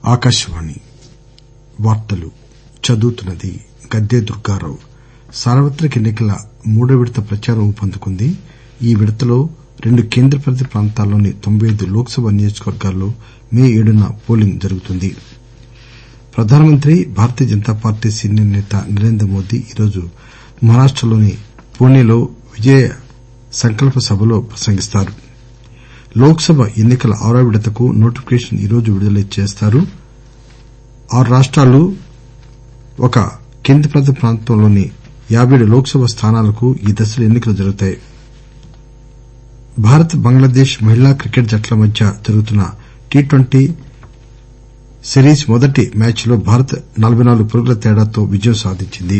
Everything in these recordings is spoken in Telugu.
దుర్గారావు సార్వత్రిక ఎన్నికల మూడో విడత ప్రచారం ఊపందుకుంది ఈ విడతలో రెండు కేంద్రపాలిత ప్రాంతాల్లోని తొంభై ఐదు లోక్ సభ నియోజకవర్గాల్లో మే ఏడున పోలింగ్ జరుగుతుంది ప్రధానమంత్రి భారతీయ జనతా పార్టీ సీనియర్ నేత నరేంద్ర మోదీ ఈరోజు మహారాష్టలోని పుణెలో విజయ సంకల్ప సభలో ప్రసంగిస్తారు లోక్ సభ ఎన్ని కల ఆరో విడతకు నోటిఫికేషన్ ఈరోజు విడుదల చేస్తారు ఆరు రాష్టాలు ఒక కేంద్రపాలిత ప్రాంతంలోని యాబై ఏడు లోక్ సభ స్థానాలకు ఈ దశలో ఎన్ని కలు జరుగుతాయి భారత్ బంగ్లాదేశ్ మహిళా క్రికెట్ జట్ల మధ్య జరుగుతున్న టీ ట్వంటీ సిరీస్ మొదటి మ్యాచ్ లో భారత్ నలబై నాలుగు పరుగుల తేడాతో విజయం సాధించింది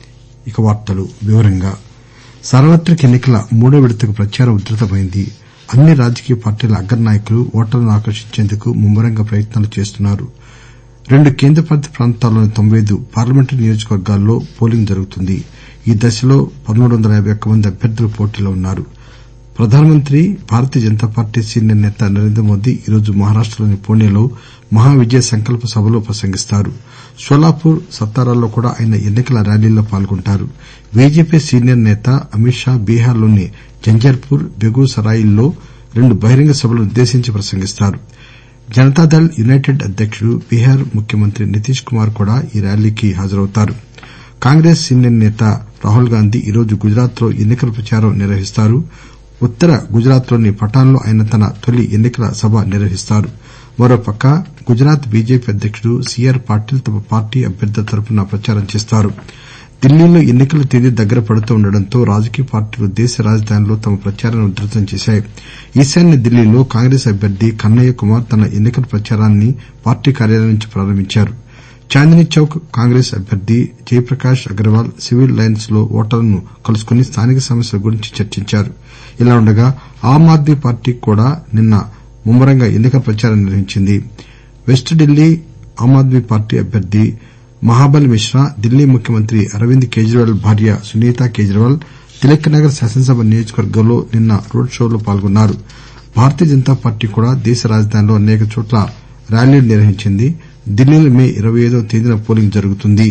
సార్వత్రిక ఎన్ని కల మూడో విడతకు ప్రచారం ఉధృతమైంది అన్ని రాజకీయ పార్టీల అగ్రనాయకులు ఓటర్లను ఆకర్షించేందుకు ముమ్మరంగా ప్రయత్నాలు చేస్తున్నారు రెండు కేంద్రపాలిత ప్రాంతాల్లోని తొంభై ఐదు పార్లమెంటరీ నియోజకవర్గాల్లో పోలింగ్ జరుగుతుంది ఈ దశలో పదమూడు వందల యాబై ఒక్క మంది అభ్యర్థులు పోటీలో ఉన్నారు ప్రధానమంత్రి భారతీయ జనతా పార్టీ సీనియర్ నేత నరేంద్ర మోదీ ఈరోజు మహారాష్టలోని పుణెలో మహా విజయ సంకల్ప సభలో ప్రసంగిస్తారు సోలాపూర్ సతారాల్లో కూడా ఆయన ఎన్ని కల ర్యాలీల్లో పాల్గొంటారు బీజేపీ సీనియర్ నేత అమిత్ షా బీహార్ లోని జంజర్పూర్ బెగూసరాయిల్లో రెండు బహిరంగ సభలను ఉద్దేశించి ప్రసంగిస్తారు జనతాదళ్ యునైటెడ్ అధ్యకుడు బీహార్ ముఖ్యమంత్రి నితీష్ కుమార్ కూడా ఈ ర్యాలీకి హాజరవుతారు కాంగ్రెస్ సీనియర్ నేత రాహుల్ గాంధీ ఈరోజు గుజరాత్ లో ఎన్ని కల ప్రచారం నిర్వహిస్తారు ఉత్తర గుజరాత్ లోని పటాన్ లో ఆయన తన తొలి ఎన్ని కల సభ నిర్వహిస్తారు మరోపక్క గుజరాత్ బీజేపీ అధ్యకుడు సీఆర్ పాటిల్ తమ పార్టీ అభ్యర్థుల తరఫున ప్రచారం చేస్తారు ఢిల్లీలో ఎన్ని కల తేదీ దగ్గర పడుతుండటంతో రాజకీయ పార్టీలు దేశ రాజధానిలో తమ ప్రచారాన్ని ఉధృతం చేశాయి ఈశాన్య ఢిల్లీలో కాంగ్రెస్ అభ్యర్థి కన్నయ్య కుమార్ తన ఎన్ని కల ప్రచారాన్ని పార్టీ కార్యాలయం నుంచి ప్రారంభించారు చాందినీ చౌక్ కాంగ్రెస్ అభ్యర్థి జయప్రకాశ్ అగర్వాల్ సివిల్ లైన్స్ లో ఓటర్లను కలుసుకుని స్థానిక సమస్యల గురించి చర్చించారు ఇలా ఉండగా ఆమ్ ఆద్మీ పార్టీ కూడా నిన్న ముమ్మరంగా ఎన్ని కల ప్రచారం నిర్వహించింది వెస్ట్ ఢిల్లీ ఆమ్ ఆద్మీ పార్టీ అభ్యర్థి మహాబల్ మిశ్రా ఢిల్లీ ముఖ్యమంత్రి అరవింద్ కేజ్రీవాల్ భార్య సునీతా కేజ్రీవాల్ తిలక్ నగర్ శాసనసభ నియోజకవర్గంలో నిన్న రోడ్ షోలో పాల్గొన్నారు భారతీయ జనతా పార్టీ కూడా దేశ రాజధానిలో అనేక చోట్ల ర్యాలీలు నిర్వహించింది ఢిల్లీలో మే ఇరవై ఐదవ తేదీన పోలింగ్ జరుగుతుంది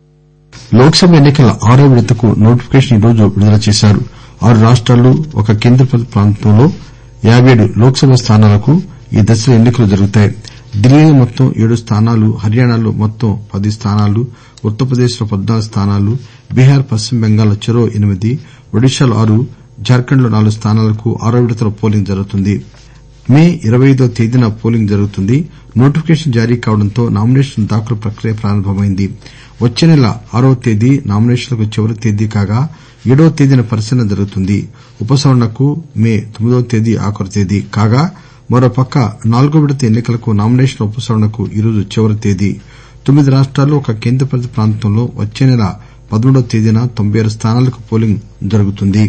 లోక్ సభ ఎన్ని కల ఆరో విడతకు నోటిఫికేషన్ ఈరోజు విడుదల చేశారు ఆరు రాష్టాలు ఒక కేంద్రపాలిత ప్రాంతంలో యాబై ఏడు లోక్ సభ స్థానాలకు ఈ దశలో ఎన్ని కలు జరుగుతాయి ఢిల్లీలో మొత్తం ఏడు స్థానాలు హర్యానాలో మొత్తం పది స్థానాలు ఉత్తరప్రదేశ్ లో పద్నాలుగు స్థానాలు బీహార్ పశ్చిమ బెంగాల్ లో చెరో ఎనిమిది ఒడిశాలో ఆరు జార్ఖండ్ లో నాలుగు స్థానాలకు ఆరో విడతలో పోలింగ్ జరుగుతుంది మే ఇరవై ఐదవ తేదీన పోలింగ్ జరుగుతుంది నోటిఫికేషన్ జారీ కావడంతో నామినేషన్ల దాఖలు ప్రక్రియ ప్రారంభమైంది వచ్చే నెల ఆరవ తేదీ నామినేషన్లకు చివరి తేదీ కాగా ఏడవ తేదీన పరిశీలన జరుగుతుంది ఉపసంహరణకు మే తొమ్మిదవ తేదీ ఆఖరు తేదీ కాగా మరోపక్క నాలుగో విడత ఎన్ని కలకు నామినేషన్ల ఉపసంహరణకు ఈరోజు చివరి తేదీ తొమ్మిది రాష్టాలు ఒక కేంద్రపాలిత ప్రాంతంలో వచ్చే నెల పదమూడవ తేదీన తొంభై ఆరు స్థానాలకు పోలింగ్ జరుగుతుంది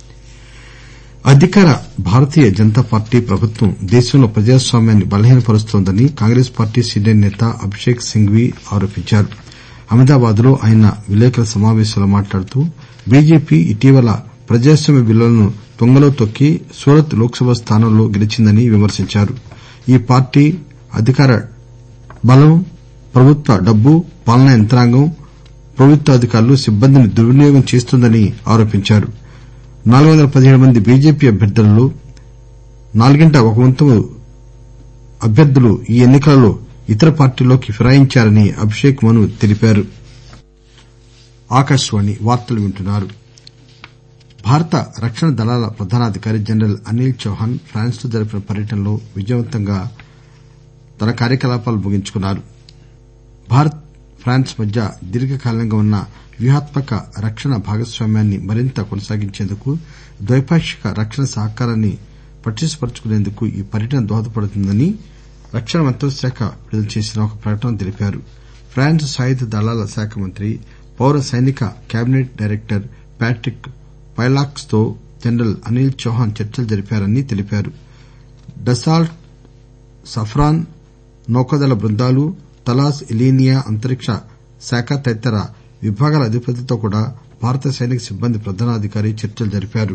అధికార భారతీయ జనతా పార్టీ ప్రభుత్వం దేశంలో ప్రజాస్వామ్యాన్ని బలహీనపరుస్తోందని కాంగ్రెస్ పార్టీ సీనియర్ నేత అభిషేక్ సింఘ్వీ ఆరోపించారు అహ్మదాబాద్ లో ఆయన విలేకరుల సమావేశంలో మాట్లాడుతూ బీజేపీ ఇటీవల ప్రజాస్వామ్య విలువలను తుంగలో తొక్కి సూరత్ లోక్ సభ స్థానంలో గెలిచిందని విమర్శించారు ఈ పార్టీ అధికార బలం ప్రభుత్వ డబ్బు పాలనా యంత్రాంగం ప్రభుత్వాధికారులు సిబ్బందిని దుర్వినియోగం చేస్తోందని ఆరోపించారు నాలుగు వందల పదిహేడు మంది బీజేపీ అభ్యర్థులలో నాలుగింట ఒక వంతు అభ్యర్థులు ఈ ఎన్ని కలలో ఇతర పార్టీల్లోకి ఫిరాయించారని అభిషేక్ మను తెలిపారు భారత రక్షణ దళాల ప్రధానాధికారి జనరల్ అనిల్ చౌహాన్ ఫ్రాన్స్ లో జరిపిన పర్యటనలో విజయవంతంగా తన కార్యకలాపాలు ముగించుకున్నారు భారత్ ఫ్రాన్స్ మధ్య దీర్ఘకాలంగా ఉన్న వ్యూహాత్మక రక్షణ భాగస్వామ్యాన్ని మరింత కొనసాగించేందుకు ద్వైపాక్షిక రక్షణ సహకారాన్ని పటిష్టపర్చుకునేందుకు ఈ పర్యటన దోహదపడుతుందని రక్షణ మంత్రిత్వ శాఖ విడుదల చేసిన ఒక ప్రకటనలో తెలిపారు ఫ్రాన్స్ సాయుధ దళాల శాఖ మంత్రి పౌర సైనిక కేబినెట్ డైరెక్టర్ ప్యాట్రిక్ పైలాక్స్ తో జనరల్ అనిల్ చౌహాన్ చర్చలు జరిపారని తెలిపారు డసాల్ట్ సఫ్రాన్ నౌకాదళ బృందాలు తలాస్ ఎలీనియా అంతరిక్ష శాఖ తదితర విభాగాల అధిపతులతో కూడా భారత సైనిక సిబ్బంది ప్రధానాధికారి చర్చలు జరిపారు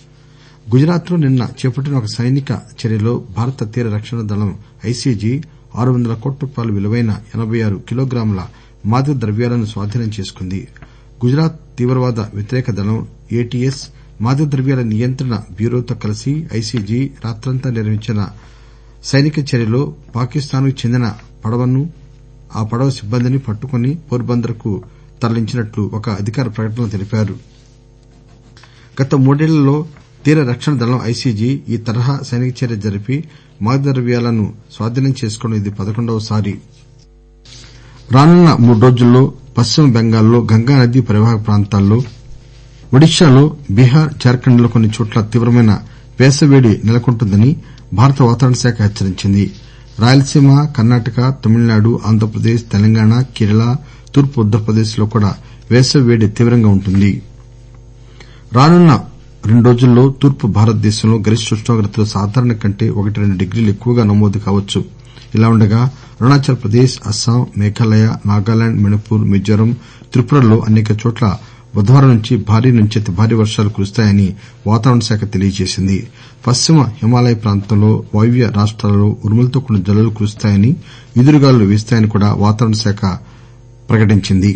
గుజరాత్ లో నిన్న చేపట్టిన ఒక సైనిక చర్యలో భారత తీర రక్షణ దళం ఐసీజీ ఆరు వందల కోట్ల రూపాయల విలువైన ఎనబై ఆరు కిలోగ్రాముల మాదక ద్రవ్యాలను స్వాధీనం చేసుకుంది గుజరాత్ తీవ్రవాద వ్యతిరేక దళం ఏటీఎస్ మాదక ద్రవ్యాల నియంత్రణ బ్యూరోతో కలిసి ఐసీజీ రాత్రంతా నిర్వహించిన సైనిక చర్యలో పాకిస్తాన్ కు చెందిన పడవను ఆ పడవ సిబ్బందిని పట్టుకుని పోర్బందర్ కు తరలించినట్లు ఒక అధికార ప్రకటనలో తెలిపారు గత మూడేళ్లలో తీర రక్షణ దళం ఐసీజీ ఈ తరహా సైనిక చర్య జరిపి మాదక ద్రవ్యాలను స్వాధీనం చేసుకోవడం ఇది పదకొండవసారి రానున్న మూడు రోజుల్లో పశ్చిమ బెంగాల్లో గంగానదీ పరివాహక ప్రాంతాల్లో ఒడిశాలో బీహార్ జార్ఖండ్ లో కొన్ని చోట్ల తీవ్రమైన వేసవివేడి నెలకొంటుందని భారత వాతావరణ శాఖ హెచ్చరించింది రాయలసీమ కర్ణాటక తమిళనాడు ఆంధ్రప్రదేశ్ తెలంగాణ కేరళ తూర్పు ఉత్తరప్రదేశ్ లో కూడా వేసవి వేడి తీవ్రంగా ఉంటుంది రానున్న రెండు రోజుల్లో తూర్పు భారతదేశంలో గరిష్ట ఉష్ణోగ్రతలు సాధారణం కంటే ఒకటి రెండు డిగ్రీలు ఎక్కువగా నమోదు కావచ్చు ఇలా ఉండగా అరుణాచల్ ప్రదేశ్ అస్సాం మేఘాలయ నాగాలాండ్ మణిపూర్ మిజోరం త్రిపురల్లో అనేక చోట్ల బుధవారం నుంచి భారీ నుంచి అతి భారీ వర్షాలు కురుస్తాయని వాతావరణ శాఖ తెలియజేసింది పశ్చిమ హిమాలయ ప్రాంతంలో వాయువ్య రాష్టాలలో ఉరుములతో కూడిన జల్లులు కురుస్తాయని ఈదురుగాలులు వీస్తాయని కూడా వాతావరణ శాఖ ప్రకటించింది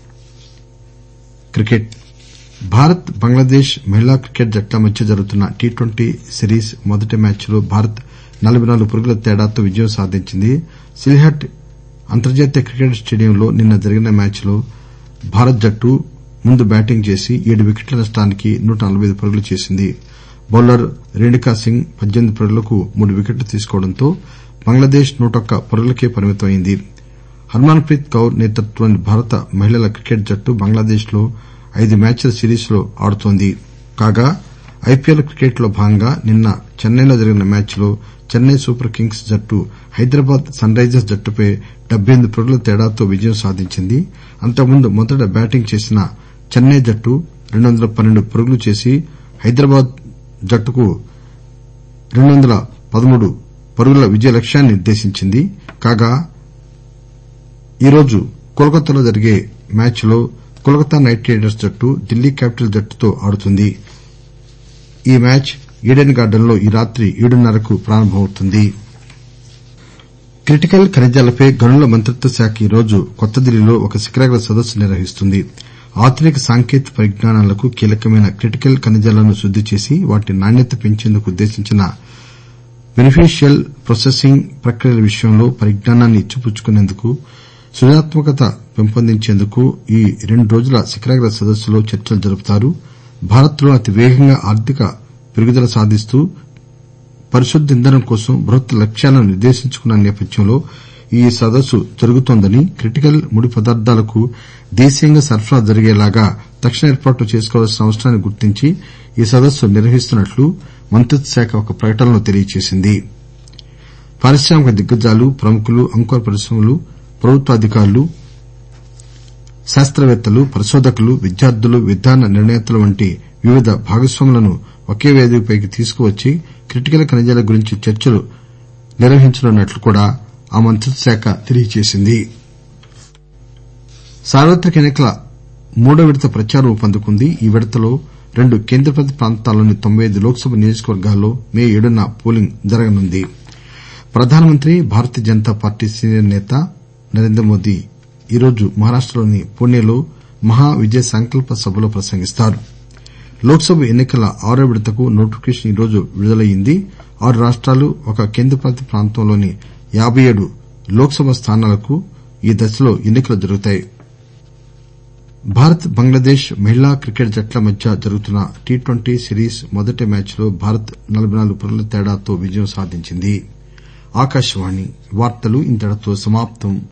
భారత్ బంగ్లాదేశ్ మహిళా క్రికెట్ జట్ల మధ్య జరుగుతున్న టీ ట్వంటీ సిరీస్ మొదటి మ్యాచ్ లో భారత్ నలబై నాలుగు పరుగుల తేడాతో విజయం సాధించింది సిల్హెట్ అంతర్జాతీయ క్రికెట్ స్టేడియంలో నిన్న జరిగిన మ్యాచ్ లో భారత్ జట్టు ముందు బ్యాటింగ్ చేసి ఏడు వికెట్ల నష్టానికి నూట నలబై ఐదు పరుగులు చేసింది బౌలర్ రేణుకా సింగ్ పద్దెనిమిది పరుగులకు మూడు వికెట్లు తీసుకోవడంతో బంగ్లాదేశ్ నూటొక్క పరుగులకే పరిమితం అయింది హర్మన్ ప్రీత్ కౌర్ నేతృత్వంలోని భారత మహిళల క్రికెట్ జట్టు బంగ్లాదేశ్ లో ఐదు మ్యాచ్ల సిరీస్ లో ఆడుతోంది కాగా ఐపీఎల్ క్రికెట్ లో భాగంగా నిన్న చెన్నైలో జరిగిన మ్యాచ్ లో చెన్నై సూపర్ కింగ్స్ జట్టు హైదరాబాద్ సన్ రైజర్స్ జట్టుపై డెబ్బై ఎనిమిది పరుగుల తేడాతో విజయం సాధించింది అంతకుముందు మొదట బ్యాటింగ్ చేసిన చెన్నై జట్టు రెండు వందల పన్నెండు పరుగులు చేసి హైదరాబాద్ జట్టుకు రెండు వందల పదమూడు పరుగుల విజయ లక్ష్యాన్ని నిర్దేశించింది కాగా ఈరోజు కోల్కతాలో జరిగే మ్యాచ్ లో కోల్కతా నైట్ రైడర్స్ జట్టు ఢిల్లీ క్యాపిటల్స్ జట్టుతో ఆడుతుంది ఈ మ్యాచ్ ఈడెన్ గార్డెన్ లో ఈ రాత్రి ఏడున్నరకు ప్రారంభమవుతుంది క్రిటికల్ ఖనిజాలపై గనుల మంత్రిత్వ శాఖ ఈరోజు కొత్తదిల్లీలో ఒక శిఖరాగ్ర సదస్సు నిర్వహిస్తుంది ఆధునిక సాంకేతిక పరిజ్ఞానాలకు కీలకమైన క్రిటికల్ ఖనిజాలను శుద్ది చేసి వాటి నాణ్యత పెంచేందుకు ఉద్దేశించిన బెనిఫిషియల్ ప్రొసెసింగ్ ప్రక్రియల విషయంలో పరిజ్ఞానాన్ని ఇచ్చిపుచ్చుకునేందుకు సృజనాత్మకత పెంపొందించేందుకు ఈ రెండు రోజుల శిఖరాగ్ర సదస్సులో చర్చలు జరుపుతారు భారత్ లో అతి వేగంగా ఆర్థిక పెరుగుదల సాధిస్తూ పరిశుద్ద ఇంధనం కోసం బృహత్తర లక్ష్యాలను నిర్దేశించుకున్న నేపథ్యంలో ఈ సదస్సు జరుగుతోందని క్రిటికల్ ముడి పదార్థాలకు దేశీయంగా సరఫరా జరిగేలాగా తక్షణ ఏర్పాట్లు చేసుకోవాల్సిన అవసరాన్ని గుర్తించి ఈ సదస్సు నిర్వహిస్తున్నట్లు మంత్రిత్వ శాఖ ఒక ప్రకటనలో తెలియజేసింది పారిశ్రామిక దిగ్గజాలు ప్రముఖులు అంకుర పరిశ్రమలు ప్రభుత్వాధికారులు శాస్తవేత్తలు పరిశోధకులు విద్యార్థులు విధాన నిర్ణేతలు వంటి వివిధ భాగస్వాములను ఒకే వేదికపైకి తీసుకువచ్చి క్రిటికల్ ఖనిజాల గురించి చర్చలు నిర్వహించనున్నట్లు కూడా ఆ మంత్రిత్వ శాఖ తెలియజేసింది సార్వత్రిక ఎన్ని కల మూడో విడత ప్రచారం ఊపందుకుంది ఈ విడతలో రెండు కేంద్రపాలిత ప్రాంతాల్లోని తొంభై ఐదు లోక్ సభ నియోజకవర్గాల్లో మే ఏడున పోలింగ్ జరగనుంది ప్రధానమంత్రి భారతీయ జనతా పార్టీ సీనియర్ నేత నరేంద్రమోదీ ఈరోజు మహారాష్టలోని పుణెలో మహా విజయ్ సంకల్ప సభలో ప్రసంగిస్తారు లోక్ సభ ఎన్ని కల ఆరో విడతకు నోటిఫికేషన్ ఈరోజు విడుదలయ్యింది ఆరు రాష్టాలు ఒక కేంద్రపాలిత ప్రాంతంలోని యాబై ఏడు లోక్ సభ స్థానాలకు ఈ దశలో ఎన్ని కలు జరుగుతాయి భారత్ బంగ్లాదేశ్ మహిళా క్రికెట్ జట్ల మధ్య జరుగుతున్న టీ ట్వంటీ సిరీస్ మొదటి మ్యాచ్ లో భారత్ నలబై నాలుగు పరుగుల తేడాతో విజయం సాధించింది